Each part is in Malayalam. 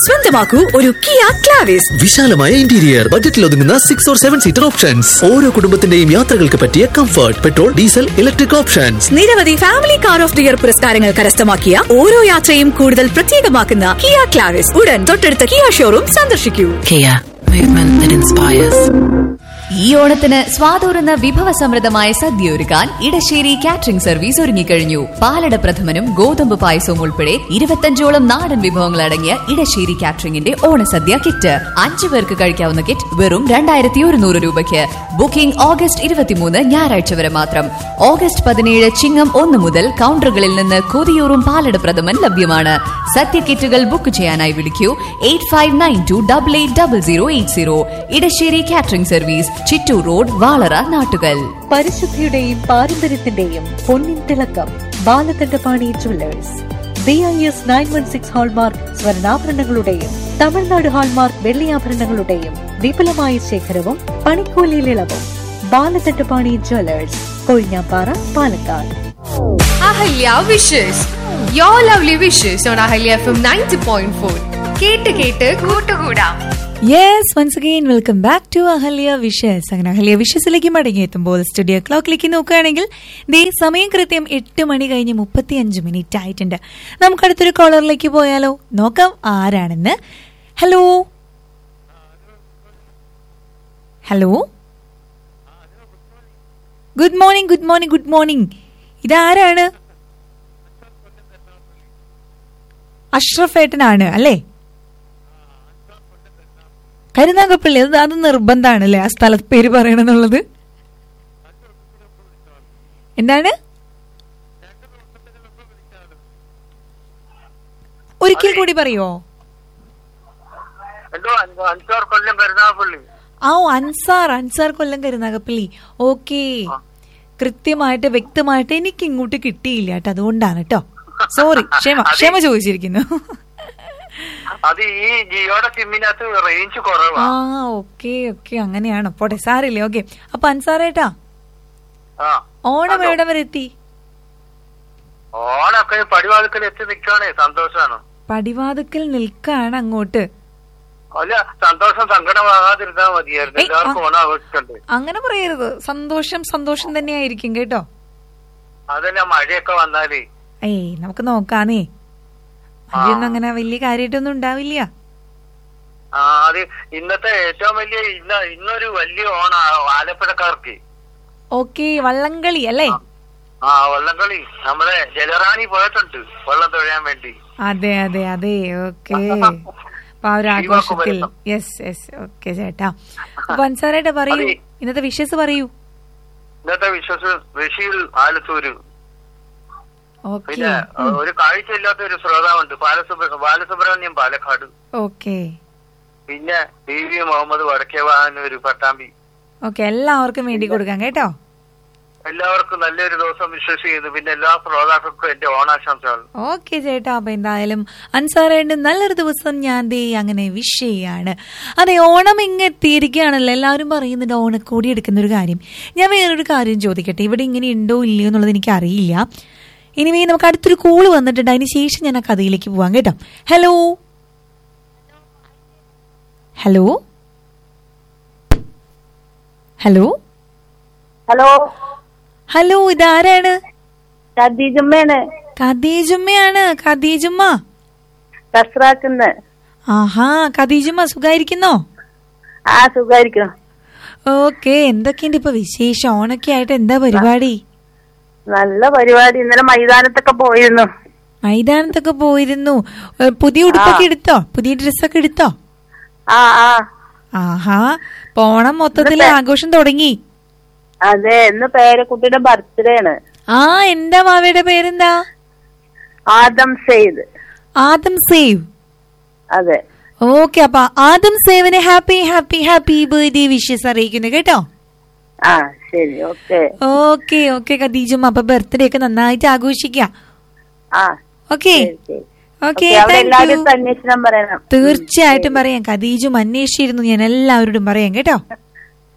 സ്വന്തമാക്കൂ ഒരു കിയ ക്ലാവിസ് വിശാലമായ ഇന്റീരിയർ ബജറ്റിൽ ഒതുങ്ങുന്ന six or seven seater options ഓരോ കുടുംബത്തിന്റെയും യാത്രകൾക്ക് പറ്റിയ comfort petrol diesel electric options നിരവധി family car of the year പുരസ്കാരങ്ങൾ കരസ്ഥമാക്കിയ ഓരോ യാത്രയും കൂടുതൽ പ്രത്യേകമാക്കുന്ന കിയ ക്ലാവിസ് ഉടൻ തൊട്ടടുത്ത കിയ ഷോറൂം സന്ദർശിക്കൂ Kia, movement that inspires. ഈ ഓണത്തിന് സ്വാതൂറുന്ന വിഭവസമൃദ്ധമായ സദ്യ ഒരുക്കാൻ ഇടശ്ശേരി കാറ്ററിംഗ് സർവീസ് ഒരുങ്ങിക്കഴിഞ്ഞു പാലട പ്രഥമനും ഗോതമ്പ് പായസവും ഉൾപ്പെടെ ഇരുപത്തഞ്ചോളം നാടൻ വിഭവങ്ങൾ അടങ്ങിയ ഇടശ്ശേരി കാറ്ററിംഗിന്റെ ഓണസദ്യ കിറ്റ് അഞ്ചു പേർക്ക് കഴിക്കാവുന്ന കിറ്റ് വെറും രണ്ടായിരത്തി ഒരുന്നൂറ് രൂപയ്ക്ക് ബുക്കിംഗ് ഓഗസ്റ്റ് ഇരുപത്തിമൂന്ന് ഞായറാഴ്ച വരെ മാത്രം ഓഗസ്റ്റ് പതിനേഴ് ചിങ്ങം ഒന്ന് മുതൽ കൗണ്ടറുകളിൽ നിന്ന് കൊതിയൂറും പാലട പ്രഥമൻ ലഭ്യമാണ് സദ്യ കിറ്റുകൾ ബുക്ക് ചെയ്യാനായി വിളിക്കൂ eight five nine two double eight double zero eight zero Edassery catering service Chittur road Valara Nattukal പരിശുദ്ധിയുടെയും പാരമ്പര്യത്തിന്റെയും പൊന്നിൻ തിളക്കം Balakandapani jewellers B I S nine one six hallmark സ്വർണ്ണാഭരണങ്ങളുടെയും തമിഴ്നാട് ഹാൾമാർക്ക് വെള്ളിയാഭരണങ്ങളുടെയും വിപുലമായ ശേഖരവും പണിക്കൂലിയിൽ ഇളവും Balakandapani jewellers Kozhinjampara Palakkad Ahalya wishes yo lovely wishes on Ahalya F M ninety point four കേട്ട് കേട്ട് കൂട്ടുകൂടാം yes once again welcome back to Ahalya wishes അങ്ങനെ അഹല്യ വിഷസിലേക്ക് മടങ്ങിയെത്തുമ്പോൾ സ്റ്റുഡിയോ ക്ലോക്കിലേക്ക് നോക്കുകയാണെങ്കിൽ ദേ സമയം കൃത്യം എട്ട് മണി കഴിഞ്ഞ് മുപ്പത്തി അഞ്ച് മിനിറ്റ് ആയിട്ടുണ്ട് നമുക്ക് അടുത്തൊരു കോളറിലേക്ക് പോയാലോ നോക്കാം ആരാണെന്ന് hello hello good morning good morning good morning ഇതാരാണ് അഷ്റഫ് ഏട്ടനാണ് അല്ലേ കരുനാഗപ്പള്ളി അത് അത് നിർബന്ധമാണ് അല്ലേ ആ സ്ഥലത്ത് പേര് പറയണമെന്നുള്ളത് എന്താണ് ഒരിക്കൽ കൂടി പറയോ എന്തോ അഞ്ച് അഞ്ചാറ് കൊല്ലം കരുനാഗപ്പള്ളി ആ ഓ, അൻസാർ അൻസാർ കൊല്ലം കരുനാഗപ്പള്ളി ഓക്കെ കൃത്യമായിട്ട് വ്യക്തമായിട്ട് എനിക്ക് ഇങ്ങോട്ട് കിട്ടിയില്ല കേട്ടോ അതുകൊണ്ടാണ് കേട്ടോ സോറി ക്ഷമ ക്ഷമ ചോദിച്ചിരിക്കുന്നു അത് ഈ ജിയോടെ സിമ്മിനകത്ത് റേഞ്ച് കുറവാ ആ ഓക്കെ ഓക്കെ അങ്ങനെയാണ് പോട്ടെ സാറില്ലേ ഓക്കെ അപ്പൊ അൻസാറേട്ടാ ആ ഓണം എവിടെ വരെ എത്തി ഓണൊക്കെ പടിവാതിക്കൽ എത്തി നിൽക്കുകയാണേ സന്തോഷാണ് പടിവാതുക്കൽ നിൽക്കാണ് അങ്ങോട്ട് അല്ല സന്തോഷം സങ്കടമാകാതിരുന്നാ മതിയായിരുന്നു ഏയ്, എല്ലാവർക്കും ആ. ഓണം ആഘോഷിക്കണ്ടേ അങ്ങനെ പറയരുത് സന്തോഷം സന്തോഷം തന്നെയായിരിക്കും കേട്ടോ അതല്ല മഴയൊക്കെ വന്നാലേ ഏയ് നമുക്ക് നോക്കാന്നേ മഴയൊന്നും അങ്ങനെ വലിയ കാര്യമായിട്ടൊന്നും ഉണ്ടാവില്ല ആ അത് ഇന്നത്തെ ഏറ്റവും വലിയ ഇന്ന ഇന്നൊരു വലിയ ഓണ ആലപ്പുഴക്കാർക്ക് ഓക്കെ വള്ളംകളി അല്ലേ ആ വള്ളംകളി നമ്മളെ ജലറാണി പോയിട്ടുണ്ട് വള്ളം തൊഴാൻ വേണ്ടി അതെ അതെ അതെ ഓക്കെ അപ്പൊ ആ ഒരു ശിവ ആഘോഷത്തിൽ കുമരകം. യെസ് യെസ് ഓക്കെ ചേട്ടാ അപ്പൊ അൻസാറേട്ടാ പറയൂ അതെ. ഇന്നത്തെ വിഷസ് പറയൂ ഇന്നത്തെ വിശ്വസ് ഋഷിയിൽ ആലത്തൂര് ഓക്കെ പിന്നെ ഒരു കാഴ്ചയില്ലാത്ത ഒരു ശ്രോതാവുണ്ട് ബാലസുബ്ര ബാലസുബ്രഹ്മണ്യം പാലക്കാട് ഓക്കെ പിന്നെ T V Muhammad Vadakkevanoor Pattambi okay എല്ലാവർക്കും വേണ്ടി കൊടുക്കാം കേട്ടോ എല്ലാവർക്കും നല്ലൊരു ദിവസം വിശ്വസിക്കുന്നു പിന്നെ എല്ലാ ശ്രോതാക്കൾക്കും എന്റെ ഓണാശംസകൾ ഓക്കെ ചേട്ടാ അപ്പൊ എന്തായാലും അൻസാറേണ്ട് നല്ലൊരു ദിവസം ഞാൻ ദേ അങ്ങനെ വിഷ് ചെയ്യാണ് അതെ ഓണം ഇങ്ങ് എത്തിയിരിക്കുകയാണല്ലോ എല്ലാവരും പറയുന്നുണ്ട് ഓണക്കോടി എടുക്കുന്ന ഒരു കാര്യം ഞാൻ വേറൊരു കാര്യം ചോദിക്കട്ടെ ഇവിടെ ഇങ്ങനെ ഉണ്ടോ ഇല്ലയോ എന്നുള്ളത് എനിക്ക് അറിയില്ല ഇനി നമുക്ക് അടുത്തൊരു കോള് വന്നിട്ടുണ്ട് അതിന് ശേഷം ഞാൻ ആ കഥയിലേക്ക് പോവാം കേട്ടോ hello hello hello hello hello ഇതാരാണ് ഖദീജമ്മയാണ് ഖദീജുമ്മയാണ് ഖദീജുമ്മ കസ്രാക്കുന്ന് ആഹാ ഖദീജുമ്മ സുഖായിരിക്കുന്നോ ആ സുഖായിരിക്കണം ഓക്കെ എന്തൊക്കെയുണ്ട് ഇപ്പൊ വിശേഷം ഓണൊക്കെ ആയിട്ട് എന്താ പരിപാടി നല്ല പരിപാടി ഇന്നലെ മൈതാനത്തൊക്കെ പോയിരുന്നു മൈതാനത്തൊക്കെ പോയിരുന്നു ഏ, പുതിയ ഉടുപ്പൊക്കെ എടുത്തോ പുതിയ ഡ്രസ്സൊക്കെ എടുത്തോ ആ ആ ആഹാ ഇപ്പൊ ഓണം മൊത്തത്തിൽ ആഘോഷം തുടങ്ങി അതെ ഇന്ന് പേരക്കുട്ടിയുടെ ബർത്ത്ഡേ ആണ് ആ എന്താ മാവയുടെ പേരെന്താ ആദം സെയ്ദ് ആദം സേവ് അതെ ഓക്കെ അപ്പൊ ആദം സേവിന് happy happy happy birthday wishes അറിയിക്കുന്നു കേട്ടോ ആ ശരി ഓക്കെ ഓക്കെ ഓക്കെ ഖദീജുമ്മ അപ്പൊ ബർത്ത്ഡേ ഒക്കെ നന്നായിട്ട് ആഘോഷിക്കാം ആ ഓക്കെ ശരി ശരി ഓക്കെ ഓക്കെ, അവിടെ താങ്ക് എല്ലാവരും യു അന്വേഷണം പറയണം തീർച്ചയായിട്ടും പറയാം ഖദീജും അന്വേഷിച്ചിരുന്നു ഞാൻ എല്ലാവരോടും പറയാം കേട്ടോ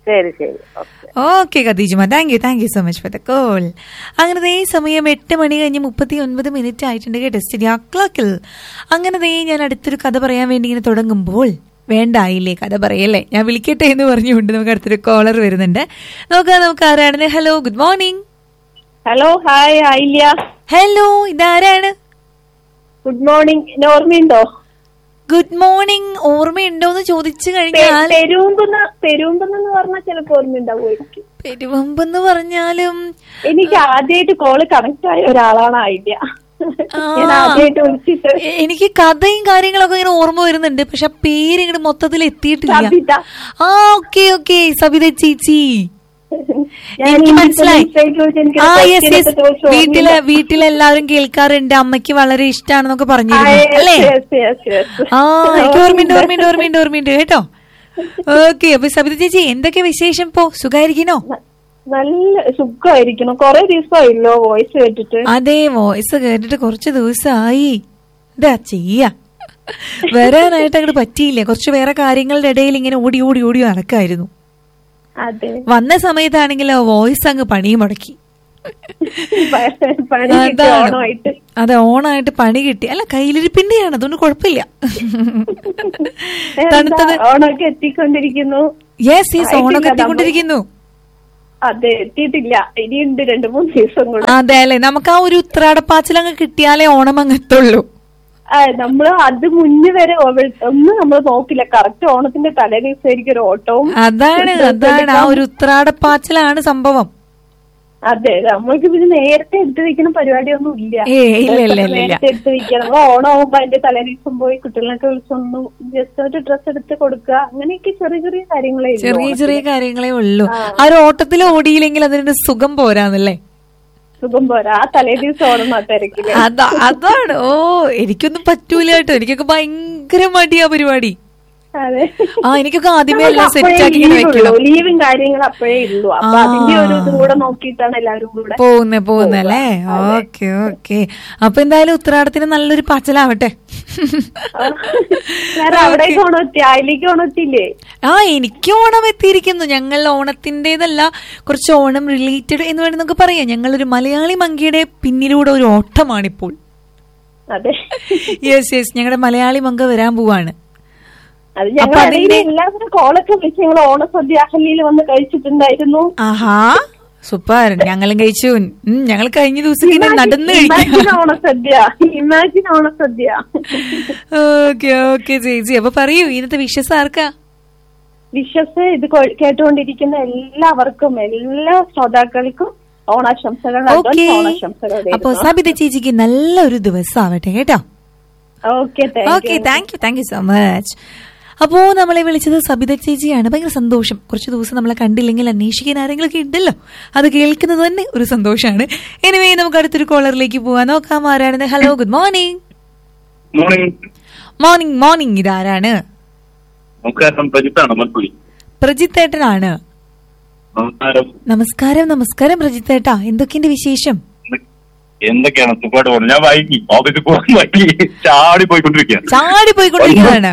ശരി ശരി okay okay Khadeejumma thank you thank you so much for the call അങ്ങനെ ദേ സമയം എട്ട് മണി കഴിഞ്ഞ് മുപ്പത്തി ഒൻപത് മിനിറ്റ് ആയിട്ടുണ്ട് കേട്ടോ സ്റ്റഡി ക്ലോക്കിൽ അങ്ങനെ ദേ ഞാൻ അടുത്തൊരു കഥ പറയാൻ വേണ്ടി ഇങ്ങനെ തുടങ്ങുമ്പോൾ വേണ്ടായില്ലേ കഥ പറയല്ലേ ഞാൻ വിളിക്കട്ടെ എന്ന് പറഞ്ഞുകൊണ്ട് നമുക്ക് അടുത്തൊരു കോളർ വരുന്നുണ്ട് നോക്കാം നമുക്ക് ആരാണ് hello good morning hello hi Ayilya hello ഇതാരാണ് ഗുഡ് മോർണിംഗ് ഓർമ്മയുണ്ടോ ഗുഡ് മോർണിംഗ് ഓർമ്മയുണ്ടോ എന്ന് ചോദിച്ചു കഴിഞ്ഞാൽ പെരുമ്പെന്ന് പെരുമ്പെന്ന് പറഞ്ഞാൽ ചിലപ്പോ ഓർമ്മയുണ്ടാവുമായിരിക്കും പെരുവമ്പെന്ന് പറഞ്ഞാലും എനിക്ക് ആദ്യമായിട്ട് കോള് കണക്ട് ആയ ഒരാളാണ് ഐഡിയ ഞാൻ ആദ്യമായിട്ട് വിളിച്ചിട്ട് എ- എനിക്ക് കഥയും കാര്യങ്ങളൊക്കെ ഇങ്ങനെ ഓർമ്മ വരുന്നുണ്ട് പക്ഷെ ആ പേര് ഇങ്ങോട്ട് മൊത്തത്തിൽ എത്തിയിട്ടില്ല സബിത. ആ ഓക്കെ ഓക്കെ സബിത ചേച്ചി ഞാൻ എനിക്ക് ഈ മനസ്സിലായി message ചോദിച്ച് എനിക്ക് ആ question യെസ് യെസ് ഒക്കെ ചോദിച്ച് വീട്ടിലെ ഓർമ്മയില്ല. വീട്ടിലെല്ലാവരും കേൾക്കാറുണ്ട് അമ്മയ്ക്ക് വളരെ ഇഷ്ടമാണെന്നൊക്കെ ആ, പറഞ്ഞിരുന്നു yes, അല്ലേ yes, yes, yes. ആ എനിക്ക് ഓർമ്മയുണ്ട് ഓർമ്മയുണ്ട് ഓർമ്മയുണ്ട് ഓർമ്മയുണ്ട് കേട്ടോ ഓക്കെ അപ്പൊ സബിത ചേച്ചി എന്തൊക്കെ വിശേഷം ഇപ്പോ സുഖായിരിക്കണോ നല്ല സുഖമായിരിക്കണം കൊറേ ദിവസമായില്ലോ വോയിസ് കേട്ടിട്ട് അതെ വോയിസ് കേട്ടിട്ട് കുറച്ച് ദിവസമായി എന്താ ചെയ്യാ വരാനായിട്ട് അങ്ങോട്ട് പറ്റിയില്ല കുറച്ച് വേറെ കാര്യങ്ങളുടെ ഇടയിൽ ഇങ്ങനെ ഓടി ഓടി ഓടി നടക്കായിരുന്നു അതെ വന്ന സമയത്താണെങ്കിലോ വോയിസ് അങ്ങ് പണിയും മുടക്കി പണി കിട്ടി അതാണ്. ഓണമായിട്ട് അതെ ഓണായിട്ട് പണി കിട്ടി അല്ല കയ്യിലിരിപ്പിന്റെയാണ് അതുകൊണ്ട് കുഴപ്പമില്ല എന്താ, തണുത്തത് ഓണമൊക്കെ എത്തിക്കൊണ്ടിരിക്കുന്നു യെസ് യെസ് ആയിട്ടില്ല, ഓണൊക്കെ എത്തിക്കൊണ്ടിരിക്കുന്നു അതെ എത്തിയിട്ടില്ല ഇനിയുണ്ട് രണ്ടു മൂന്ന് ദിവസം കൂടെ അതെ അല്ലെ നമുക്ക് ആ ഒരു ഉത്രാടപ്പാച്ചിൽ അങ്ങ് കിട്ടിയാലേ ഓണം അങ്ങ് എത്തുള്ളൂ ആ, നമ്മള് അത് മുന്നേ വരെ ഒവ- ഒന്നും നമ്മൾ നോക്കില്ല കറക്റ്റ് ഓണത്തിന്റെ തലേ ദിവസമായിരിക്കും ഒരു ഓട്ടവും അതാണ് അതാണ് ആ ഒരു ഉത്രാടപ്പാച്ചിലാണ് സംഭവം അതെ നമ്മൾക്ക് പിന്നെ നേരത്തെ എടുത്തു വെക്കുന്ന പരിപാടിയൊന്നും ഇല്ല ഏയ്, ഇല്ല, ഇല്ല, ഇല്ല, ഇല്ല. നേരത്തെ എടുത്തു വെക്കണം നമ്മൾ ഓണമാകുമ്പോ അതിന്റെ തലേ ദിവസം പോയി കുട്ടികളൊക്കെ വിളിച്ചൊന്നു ജസ്റ്റ് ഒരു ഡ്രസ്സ് എടുത്ത് കൊടുക്കുക അങ്ങനെയൊക്കെ ചെറിയ ചെറിയ കാര്യങ്ങളേ ഉള്ളൂ ചെറിയ ചെറിയ ഓണത്തിന്. കാര്യങ്ങളേ ഉള്ളൂ ആ ഒരു ഓട്ടത്തിൽ ഓടിയില്ലെങ്കിൽ അതിന്റെ സുഖം പോരാന്നല്ലേ സുഖം പോരാ ആ തലേ ദിവസം ഓണം ആ തിരക്കില് അതാ അതാണ് ഓ എനിക്കൊന്നും പറ്റൂല കേട്ടോ എനിക്കൊക്കെ ഭയങ്കര മടിയാ പരിപാടി അതെ ആ എനിക്കൊക്കെ ആദ്യമേ എല്ലാം സെറ്റ് ആക്കി ഇങ്ങനെ വെക്കണം ലീവും കാര്യങ്ങളും അപ്പോഴേ ഉള്ളൂ അപ്പൊ ആ. അതിന്റെ ഒരു ഇതും കൂടെ നോക്കിയിട്ടാണ് എല്ലാവരും കൂടെ പോകുന്നേ പോകുന്നല്ലേ ഓക്കെ ഓക്കെ അപ്പൊ എന്തായാലും ഉത്രാടത്തിന് നല്ലൊരു പാച്ചലാവട്ടെ വേറെ അവിടേക്ക് ഓണമെത്തി അതിലേക്ക് ഓണമെത്തിയില്ലേ ആ എനിക്ക് ഓണം എത്തിയിരിക്കുന്നു ഞങ്ങൾ ഓണത്തിന്റേതല്ല കുറച്ച് ഓണം റിലേറ്റഡ് എന്ന് വേണ്ടി നമുക്ക് പറയാം ഞങ്ങളൊരു മലയാളി മങ്കിയുടെ പിന്നിലൂടെ ഒരു ഓട്ടമാണിപ്പോൾ അതെ യെസ് യെസ് ഞങ്ങളുടെ മലയാളി മങ്ക വരാൻ പോവാണ് അത് അപ്പൊ ഞങ്ങൾ അതിന്റെ- എല്ലാവരും കോളൊക്കെ വിളിച്ച് ഞങ്ങൾ ഓണസദ്യ അഹല്യയിൽ വന്ന് കഴിച്ചിട്ടുണ്ടായിരുന്നു ആഹാ സൂപ്പർ ഞങ്ങളും കഴിച്ചു ഉം, ഞങ്ങൾ കഴിഞ്ഞ ദിവസം ഇങ്ങനെ നടന്ന് ഇമാജിൻ കഴിക്കാം Onasadya imagine Onasadya okay okay ചേച്ചി അപ്പൊ പറയൂ ഇന്നത്തെ വിശ്വസ് ആർക്കാ വിശ്വസ് ഇത് കൊ- കേട്ടുകൊണ്ടിരിക്കുന്ന എല്ലാവർക്കും എല്ലാ ശ്രോതാക്കൾക്കും ഓണാശംസകൾ ഓക്കെ advance ഓണാശംസകൾ അപ്പൊ സബിത ചേച്ചിക്ക് നല്ലൊരു ദിവസം ആവട്ടെ കേട്ടോ okay okay thank you thank you so much അപ്പോ നമ്മളെ വിളിച്ചത് സബിത ചേച്ചിയാണ് ഭയങ്കര സന്തോഷം കുറച്ച് ദിവസം നമ്മളെ കണ്ടില്ലെങ്കിൽ അന്വേഷിക്കാൻ ആരെങ്കിലും ഒക്കെ ഉണ്ടല്ലോ അത് കേൾക്കുന്നത് തന്നെ ഒരു സന്തോഷമാണ് എനിവേ നമുക്ക് അടുത്തൊരു കോളറിലേക്ക് പോവാൻ നോക്കാം ആരാണെന്ന് hello good morning morning morning morning ഇതാരാണ് നമസ്കാരം പ്രജിത്താണ് മൽപ്പുള്ളി പ്രജിത്തേട്ടനാണ് നമസ്കാരം നമസ്കാരം നമസ്കാരം പ്രജിത്തേട്ടാ എന്തൊക്കെയുണ്ട് വിശേഷം എന്തൊക്കെയാണ് സുഖമായിട്ട് പോകുന്നത് ഞാൻ വൈകി ഓഫീസിൽ പോകാൻ വൈകി ചാടി പോയിക്കൊണ്ടിരിക്കുകയാണ് ചാടി പോയിക്കൊണ്ടിരിക്കുകയാണ്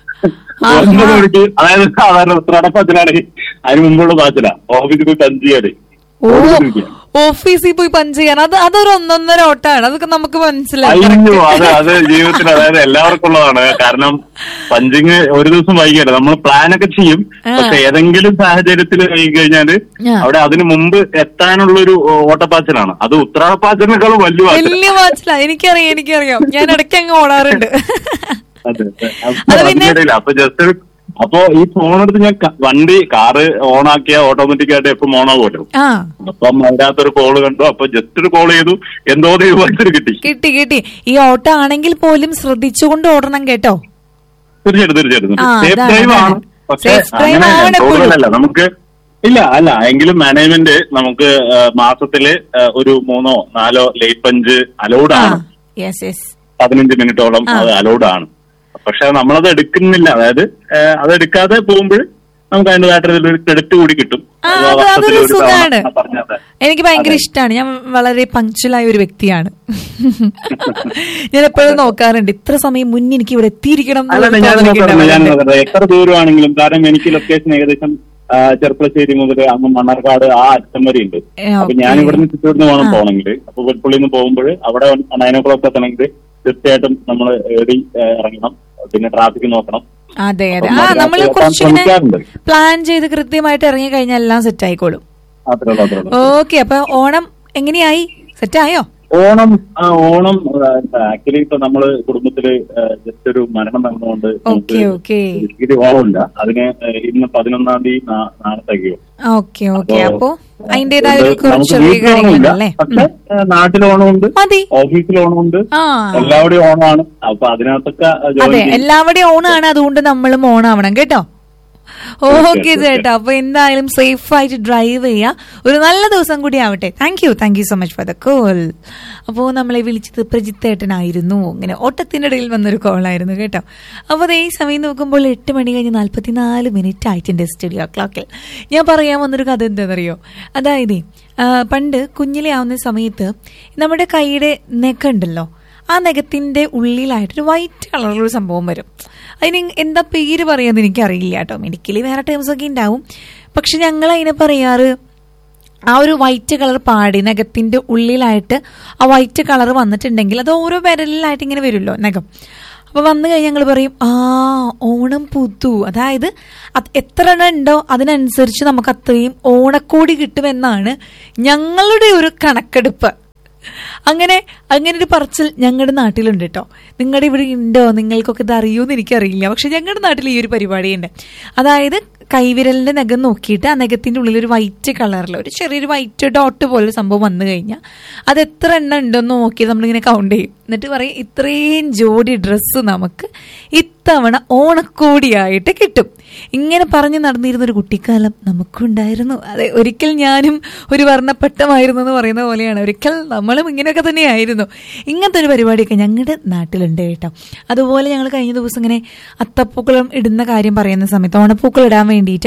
ഒൻപത് മണിക്ക് അതായത് സാധാരണ ഉത്രാടപ്പാച്ചിലാണെങ്കിൽ അതിന് മുമ്പുള്ള പാച്ചില ഓഫീസിൽ പോയി പഞ്ചിയാണ് ഓ ഓഫീസിൽ പോയി പഞ്ച് ചെയ്യാൻ അത് അതൊരു ഒന്നൊന്നര ഓട്ടാണ് അതൊക്കെ നമുക്ക് മനസ്സിലായി അയ്യോ അത് അത് ജീവിതത്തിൽ അതായത് എല്ലാവർക്കും ഉള്ളതാണ് കാരണം പഞ്ചിങ് ഒരു ദിവസം വൈകിയല്ല നമ്മൾ പ്ലാൻ ഒക്കെ ചെയ്യും ആ. പക്ഷെ ഏതെങ്കിലും സാഹചര്യത്തിൽ വൈകി കഴിഞ്ഞാല് ആ. അവിടെ അതിന് മുമ്പ് എത്താനുള്ളൊരു ഓട്ടപ്പാച്ചിലാണ് അത് ഉത്രാടപ്പാച്ചിലിനേക്കാളും വലിയ പാച്ചില വലിയ വാച്ചില എനിക്കറിയാം എനിക്കറിയാം ഞാൻ ഇടയ്ക്ക് അങ്ങ് ഓടാറുണ്ട് അതെ അതെ. അത് അപ്പൊ പിന്നെ- അതിനിടയില് അപ്പൊ ജസ്റ്റ് ഒരു അപ്പൊ ഈ ഫോൺ എടുത്ത് ഞാൻ ക- വണ്ടി കാറ് ഓണാക്കിയ ഓട്ടോമാറ്റിക് ആയിട്ട് എപ്പം ഓണാകുമല്ലോ ആ അപ്പം അതിനകത്തൊരു കോള് കണ്ടു അപ്പൊ ജസ്റ്റ് ഒരു കോൾ ചെയ്തു എന്തോ ദൈവമായിട്ട് കിട്ടി കിട്ടി കിട്ടി ഈ ഓട്ടം ആണെങ്കിൽ പോലും ശ്രദ്ധിച്ചുകൊണ്ട് ഓടണം കേട്ടോ തീർച്ചയായിട്ടും തീർച്ചയായിട്ടും ആ, സേഫ് അതാണ്, ഡ്രൈവ് ആണ് അതാണ്. പക്ഷെ Safe drive അങ്ങനെ ആണ് എപ്പോഴും. കൂടുതലല്ല നമുക്ക് ഇല്ല അല്ല എങ്കിലും മാനേജ്മെന്റ് നമുക്ക് ആ, മാസത്തില് ആ, ഒരു മൂന്നോ നാലോ ലേറ്റ് പഞ്ച് അലൗഡ് ആണ് യെസ് യെസ് പതിനഞ്ച് മിനിറ്റോളം ആ. അത് അലൗഡ് ആണ് പക്ഷെ നമ്മളത് എടുക്കുന്നില്ല അതായത് ഏഹ്, അത് എടുക്കാതെ പോകുമ്പോൾ നമുക്ക് അതിൻ്റെതായിട്ടൊരു ക്രെഡിറ്റ് കൂടി കിട്ടും ആ, അത് അത് വർഷത്തിൽ അതൊരു ഒരു തവണ സുഖാണ് ഞാൻ പറഞ്ഞത് എനിക്ക് ഭയങ്കര ഇഷ്ടമാണ് ഞാൻ വളരെ പങ്ക്ച്വലായ ഒരു വ്യക്തിയാണ് ഞാൻ എപ്പോഴും നോക്കാറുണ്ട് ഇത്ര സമയം മുന്നേ എനിക്ക് ഇവിടെ എത്തിയിരിക്കണം അല്ല എന്നുള്ള ഞാൻ തോന്നലൊക്കെ നോക്കാറുണ്ട്, ഞാൻ ഉണ്ടാവാറുണ്ട്. നോക്കാറുണ്ട്. എത്ര ദൂരമാണെങ്കിലും കാരണം എനിക്ക് ലൊക്കേഷൻ ഏകദേശം ആ, ചെർപ്പളശ്ശേരി മുതൽ അങ്ങ് മണ്ണാർക്കാട് ആ അറ്റം വരെ ഉണ്ട് ഏ, അപ്പൊ ഓക്കേ. ഞാൻ ഇവിടുന്ന് ചുറ്റൂർന്ന് വേണം പോകണമെങ്കിൽ അപ്പൊ വെൽപ്പള്ളിയിൽ നിന്ന് പോകുമ്പോൾ അവിടെ നയൻ ഓ ക്ലോക്ക് എത്തണമെങ്കിൽ തീർച്ചയായിട്ടും നമ്മൾ ഏടി ഏ, ഇറങ്ങണം പിന്നെ ട്രാഫിക് നോക്കണം അതെ അതെ അപ്പം ആ അതിനകത്ത് നമ്മൾ എത്താൻ കുറച്ചിങ്ങനെ ശ്രമിക്കാറുണ്ട്. പ്ലാൻ ചെയ്ത് കൃത്യമായിട്ട് ഇറങ്ങി കഴിഞ്ഞാൽ എല്ലാം സെറ്റ് ആയിക്കോളും അത്രേ ഉള്ളൂ അത്രേ ഉള്ളൂ ഓക്കെ അപ്പൊ ഓണം എങ്ങനെയായി സെറ്റ് ആയോ ഓണം ആ, ഓണം ആക്ച്വലി ഇപ്പൊ നമ്മള് കുടുംബത്തില് ജസ്റ്റ് ഒരു മരണം നടന്നുകൊണ്ട് ഓക്കെ ഓക്കെ ഇത് ഓണമില്ല അതിന് ഏ, ഇന്ന് പതിനൊന്നാം തീയതി നാ- നാളത്തേക്കോ ഓക്കെ ഓക്കെ അപ്പോ, അപ്പൊ അതിന്റേതായ ഒരു നമുക്ക് കുറച്ച് വീട്ടിൽ ഓണമില്ല കാര്യങ്ങളുണ്ടല്ലേ പക്ഷെ ഏ, നാട്ടിൽ ഓണമുണ്ട് മതി ഓഫീസിൽ ഓണമുണ്ട് ആ എല്ലാവരുടെയും ഓണമാണ് അപ്പൊ അതിനകത്തൊക്കെ ജോലി അതെ ചെയ്യും. എല്ലാവരുടെയും ഓണാണ് അതുകൊണ്ട് നമ്മളും ഓണാവണം കേട്ടോ ഓക്കെ തീർച്ചയായും, ചേട്ടാ അപ്പൊ എന്തായാലും സേഫ് ആയിട്ട് ഡ്രൈവ് ചെയ്യാ ഒരു നല്ല ദിവസം കൂടി ആവട്ടെ thank you thank you so much for the call അപ്പോൾ നമ്മളെ വിളിച്ചത് പ്രജിത്തേട്ടനായിരുന്നു ഇങ്ങനെ ഓട്ടത്തിന്റെ ഇടയിൽ വന്നൊരു കോളായിരുന്നു കേട്ടോ അപ്പോൾ ഈ സമയം നോക്കുമ്പോൾ എട്ട് മണി കഴിഞ്ഞ് നാല്പത്തിനാല് മിനിറ്റ് ആയിട്ടുണ്ട് സ്റ്റുഡിയോ ക്ലോക്കിൽ ഞാൻ പറയാൻ വന്നൊരു കഥ എന്താണെന്നറിയോ അതായത് ആ, പണ്ട് കുഞ്ഞിലെ ആവുന്ന സമയത്ത് നമ്മുടെ കൈയുടെ നെക്കുണ്ടല്ലോ ആ നഖത്തിന്റെ ഉള്ളിലായിട്ടൊരു വൈറ്റ് കളറിലൊരു സംഭവം വരും അതിന് എന്താ പേര് പറയാന്ന് എനിക്കറിയില്ല കേട്ടോ മെഡിക്കലി വേറെ ടേംസ് ഒക്കെ ഉണ്ടാവും പക്ഷെ ഞങ്ങൾ അതിനെ പറയാറ് ആ ഒരു വൈറ്റ് കളർ പാടി നഖത്തിന്റെ ഉള്ളിലായിട്ട് ആ വൈറ്റ് കളർ വന്നിട്ടുണ്ടെങ്കിൽ അത് ഓരോ വിരലിലായിട്ട് ഇങ്ങനെ വരുമല്ലോ നഖം അപ്പൊ വന്നു കഴിഞ്ഞാൽ ഞങ്ങൾ പറയും ആ ഓണം പുതു അതായത് അത് എത്ര എണ്ണം ഉണ്ടോ അതിനനുസരിച്ച് നമുക്ക് അത്രയും ഓണക്കോടി കിട്ടുമെന്നാണ് ഞങ്ങളുടെ ഒരു കണക്കെടുപ്പ് അങ്ങനെ അങ്ങനെ ഒരു പറച്ചിൽ ഞങ്ങളുടെ നാട്ടിലുണ്ട് കേട്ടോ നിങ്ങളുടെ ഇവിടെ ഉണ്ടോ നിങ്ങൾക്കൊക്കെ ഇത് അറിയുമെന്ന് എനിക്കറിയില്ല പക്ഷെ ഞങ്ങളുടെ നാട്ടിൽ ഈ ഒരു പരിപാടിയുണ്ട് അതായത് കൈവിരലിന്റെ നഖം നോക്കിയിട്ട് ആ നഖത്തിന്റെ ഉള്ളിൽ ഒരു വൈറ്റ് കളറിൽ ഒരു ചെറിയൊരു വൈറ്റ് ഡോട്ട് പോലെ ഒരു സംഭവം വന്നു കഴിഞ്ഞാൽ അത് എത്ര എണ്ണം ഉണ്ടെന്ന് നോക്കി നമ്മളിങ്ങനെ കൗണ്ട് ചെയ്യും എന്നിട്ട് പറയും ഇത്രയും ജോഡി ഡ്രസ്സ് നമുക്ക് ഇത്തവണ ഓണക്കോടിയായിട്ട് കിട്ടും ഇങ്ങനെ പറഞ്ഞു നടന്നിരുന്ന ഒരു കുട്ടിക്കാലം നമുക്കുണ്ടായിരുന്നു അതെ ഒരിക്കൽ ഞാനും ഒരു വർണ്ണപ്പട്ടമായിരുന്നു എന്ന് പറയുന്ന പോലെയാണ് ഒരിക്കൽ നമ്മളും ഇങ്ങനെയൊക്കെ തന്നെയായിരുന്നു ഇങ്ങനത്തെ ഒരു പരിപാടിയൊക്കെ ഞങ്ങളുടെ നാട്ടിലുണ്ട് കേട്ടോ അതുപോലെ ഞങ്ങൾ കഴിഞ്ഞ ദിവസം ഇങ്ങനെ അത്തപ്പൂക്കളം ഇടുന്ന കാര്യം പറയുന്ന സമയത്ത് ഓണപ്പൂക്കളം ഇടാൻ വേണ്ടിയിട്ട്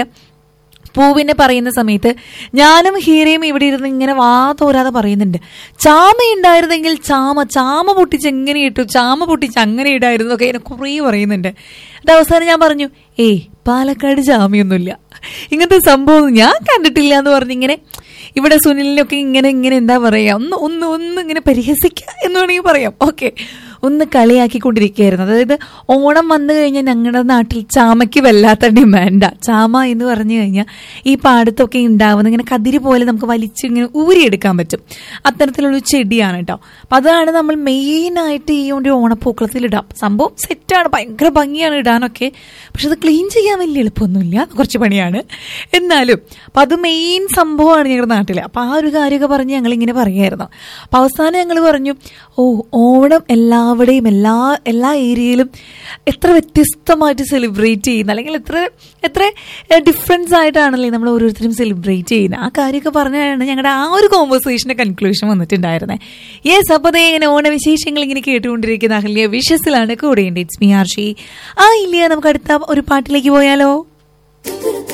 പൂവിനെ പറയുന്ന സമയത്ത് ഞാനും ഹീരയും ഇവിടെ ഇരുന്ന് ഇങ്ങനെ വാ തോരാതെ പറയുന്നുണ്ട് ചാമ ഉണ്ടായിരുന്നെങ്കിൽ ചാമ ചാമ പൊട്ടിച്ച് എങ്ങനെ ഇട്ടു ചാമ പൊട്ടിച്ച് അങ്ങനെ ഇടായിരുന്നു ഒക്കെ എന്നെ കുറേ പറയുന്നുണ്ട് അത് അവസാനം ഞാൻ പറഞ്ഞു ഏയ് പാലക്കാട് ചാമയൊന്നുമില്ല ഇങ്ങനത്തെ സംഭവം ഞാൻ കണ്ടിട്ടില്ല എന്ന് പറഞ്ഞിങ്ങനെ ഇവിടെ സുനിലിനൊക്കെ ഇങ്ങനെ ഇങ്ങനെ എന്താ പറയാ ഒന്ന് ഒന്ന് ഒന്ന് ഇങ്ങനെ പരിഹസിക്കുക എന്ന് വേണമെങ്കിൽ പറയാം ഓക്കെ ഒന്ന് കളിയാക്കിക്കൊണ്ടിരിക്കുകയായിരുന്നു അതായത് ഓണം വന്നു കഴിഞ്ഞാൽ ഞങ്ങളുടെ നാട്ടിൽ ചാമയ്ക്ക് വല്ലാത്ത ഡിമാൻഡാ ചാമ എന്ന് പറഞ്ഞു കഴിഞ്ഞാൽ ഈ പാടത്തൊക്കെ ഉണ്ടാവുന്ന ഇങ്ങനെ കതിര് പോലെ നമുക്ക് വലിച്ച് ഇങ്ങനെ ഊരിയെടുക്കാൻ പറ്റും അത്തരത്തിലുള്ള ചെടിയാണ് കേട്ടോ അപ്പം അതാണ് നമ്മൾ മെയിനായിട്ട് ഈ ഒരു ഓണപ്പൂക്കളത്തിൽ ഇടാം സംഭവം സെറ്റാണ് ഭയങ്കര ഭംഗിയാണ് ഇടാനൊക്കെ പക്ഷെ അത് ക്ലീൻ ചെയ്യാൻ വലിയ എളുപ്പമൊന്നുമില്ല കുറച്ച് പണിയാണ് എന്നാലും അപ്പം അത് മെയിൻ സംഭവമാണ് ഞങ്ങളുടെ നാട്ടിൽ അപ്പം ആ ഒരു കാര്യമൊക്കെ പറഞ്ഞ് ഞങ്ങൾ ഇങ്ങനെ പറയായിരുന്നു അപ്പം അവസാനം ഞങ്ങൾ പറഞ്ഞു ഓ ഓണം എല്ലാവിടെയും എല്ലാ എല്ലാ ഏരിയയിലും എത്ര വ്യത്യസ്തമായിട്ട് സെലിബ്രേറ്റ് ചെയ്യുന്ന അല്ലെങ്കിൽ എത്ര എത്ര ഡിഫറൻസ് ആയിട്ടാണല്ലേ നമ്മൾ ഓരോരുത്തരും സെലിബ്രേറ്റ് ചെയ്യുന്നത് ആ കാര്യമൊക്കെ പറഞ്ഞാണ് ഞങ്ങളുടെ ആ ഒരു കോൺവെർസേഷൻ്റെ കൺക്ലൂഷൻ വന്നിട്ടുണ്ടായിരുന്നത് യെസ് അപ്പോൾ അതേ ഇങ്ങനെ ഓണവിശേഷങ്ങൾ ഇങ്ങനെ കേട്ടുകൊണ്ടിരിക്കുന്ന അഹല്യ വിഷസിലാണ് കൂടെയുണ്ട് ഇറ്റ്സ് മി ആർഷി ആ ഇല്ല നമുക്ക് അടുത്ത ഒരു പാട്ടിലേക്ക് പോയാലോ